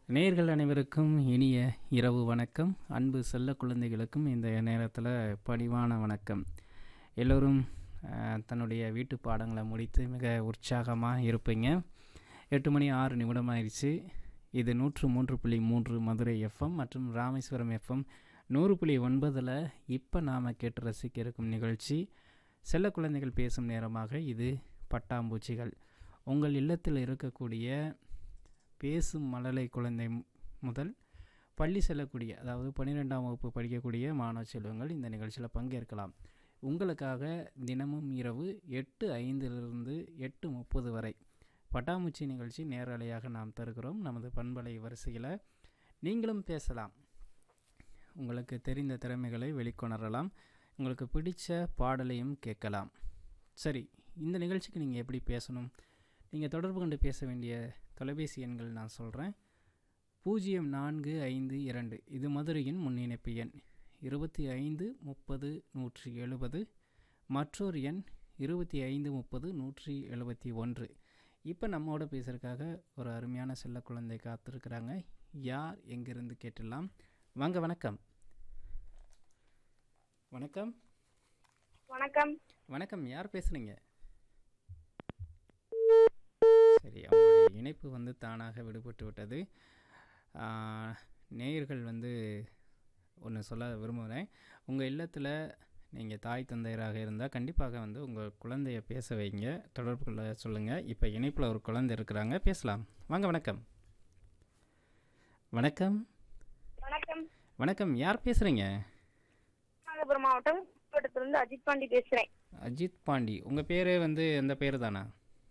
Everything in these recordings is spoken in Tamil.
நேயர்கள் அனைவருக்கும் இனிய இரவு வணக்கம் அன்பு செல்ல குழந்தைகளுக்கும் இந்த நேரத்தில் பணிவான வணக்கம் எல்லோரும் அஹ், தன்னுடைய வீட்டு பாடங்களை முடித்து மிக உற்சாகமாக இருப்பீங்க எட்டு மணி ஆறு நிமிடம் ஆயிடுச்சு இது நூற்று மூன்று புள்ளி மூன்று மதுரை எஃப்எம் மற்றும் ராமேஸ்வரம் எஃப்எம் நூறு புள்ளி ஒன்பதில் இப்போ நாம் கேட்டு ரசிக்க இருக்கும் நிகழ்ச்சி செல்ல குழந்தைகள் பேசும் நேரமாக இது பட்டாம்பூச்சிகள் உங்கள் இல்லத்தில் இருக்கக்கூடிய பேசும் மழலை குழந்தை மு- முதல் பள்ளி செல்லக்கூடிய அதாவது பன்னிரெண்டாம் வகுப்பு படிக்கக்கூடிய மாணவ செல்வங்கள் இந்த நிகழ்ச்சியில் பங்கேற்கலாம் உங்களுக்காக தினமும் இரவு எட்டு ஐந்திலிருந்து எட்டு முப்பது வரை பட்டாம்பூச்சி நிகழ்ச்சி நேரலையாக நாம் தருகிறோம் நமது பண்பலை வரிசையில் நீங்களும் பேசலாம் உங்களுக்கு தெரிந்த திறமைகளை வெளிக்கொணரலாம் உங்களுக்கு பிடிச்ச பாடலையும் கேட்கலாம் சரி இந்த நிகழ்ச்சிக்கு நீங்கள் எப்படி பேசணும் நீங்கள் தொடர்பு கொண்டு பேச வேண்டிய தொலைபேசி எண்கள் நான் சொல்கிறேன் பூஜ்ஜியம் நான்கு ஐந்து இரண்டு இது மதுரையின் முன்னிணைப்பு எண் இருபத்தி ஐந்து முப்பது நூற்றி எழுபது மற்றொரு எண் இருபத்தி ஐந்து முப்பது நூற்றி எழுபத்தி ஒன்று இப்போ நம்மோட பேசுறதுக்காக ஒரு அருமையான செல்ல குழந்தை காத்திருக்கிறாங்க யார் எங்கிருந்து கேட்டுடலாம் வாங்க வணக்கம் வணக்கம் வணக்கம் வணக்கம் யார் பேசுகிறீங்க சரி அவங்களுடைய இணைப்பு வந்து தானாக விடுபட்டு விட்டது ஆஹ், நேயர்கள் வந்து ஒன்று சொல்ல விரும்புகிறேன் உங்கள் இல்லத்தில் நீங்கள் தாய் தந்தையராக இருந்தால் கண்டிப்பாக வந்து உங்கள் குழந்தைய பேச வைங்க தொடர்பு கொள்ள சொல்லுங்கள் இப்போ இணைப்பில் ஒரு குழந்தை இருக்கிறாங்க பேசலாம் வாங்க வணக்கம் வணக்கம் வணக்கம் வணக்கம் யார் பேசுகிறீங்க நாகபுரம் மாவட்டம் இருந்து அஜித் பாண்டி பேசுறேன் அஜித் பாண்டி உங்கள் பேர் வந்து எந்த பேர் தானா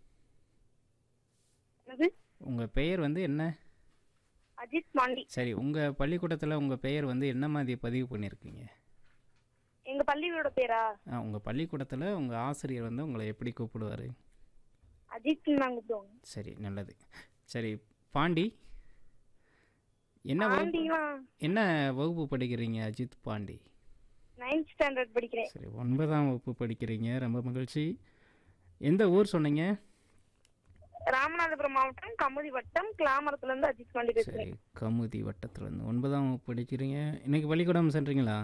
என்னது உங்கள் பெயர் வந்து என்ன அஜித் பாண்டி சரி உங்கள் பள்ளிக்கூடத்தில் உங்கள் பெயர் வந்து என்ன மாதிரி பதிவு பண்ணியிருக்கீங்க எங்க பள்ளியோட பேரா ஆ உங்கள் பள்ளிக்கூடத்தில் உங்கள் ஆசிரியர் வந்து உங்களை எப்படி கூப்பிடுவார் அஜித் தான் கூப்பிடுவாங்க சரி நல்லது சரி பாண்டி என்ன வகுப்பு பாண்டிமா என்ன வகுப்பு படிக்கிறீங்க அஜித் பாண்டி நைன்த் ஸ்டாண்டர்ட் படிக்கிறேன் சரி ஒன்பதாம் வகுப்பு படிக்கிறீங்க ரொம்ப மகிழ்ச்சி எந்த ஊர் சொன்னீங்க ராமநாதபுரம் மாவட்டம் கமுதி வட்டம் கிளாமரத்துல இருந்து அஜித் பாண்டி சரி பேசுறேன் கமுதி வட்டத்துலேருந்து ஒன்பதாம் வகுப்பு படிக்கிறீங்க இன்னைக்கு பள்ளிக்கூடம் சென்றீங்களா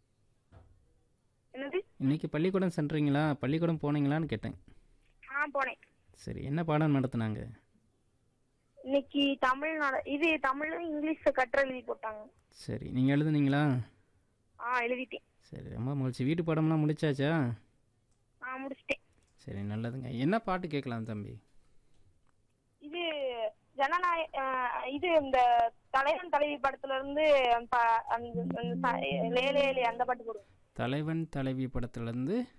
என்னது இன்னைக்கு பள்ளிக்கூடம் சென்றீங்களா பள்ளிக்கூடம் போனீங்களான்னு கேட்டேன் ஆ போனேன் சரி என்ன பாடம் நடத்துனாங்க இன்னைக்கு தமிழ் நட- இது தமிழும் இங்கிலீஷ்ல கற்று எழுதி போட்டாங்க சரி நீங்கள் எழுதுனீங்களா ஆ எழுதிட்டேன் சரி ரொம்ப மகிழ்ச்சி வீட்டு பாடம்லாம் முடிச்சாச்சா ஆ முடிச்சிட்டேன் சரி நல்லதுங்க என்ன பாட்டு கேட்கலாம் தம்பி இது ஜனநாய அஹ் இது இந்த தலைவன் தலைவி படத்துல இருந்து ப- அந்த அந்த ச- லே லே லே அந்த பாட்டு போடுவோம் தலைவன் தலைவி படத்துலேருந்து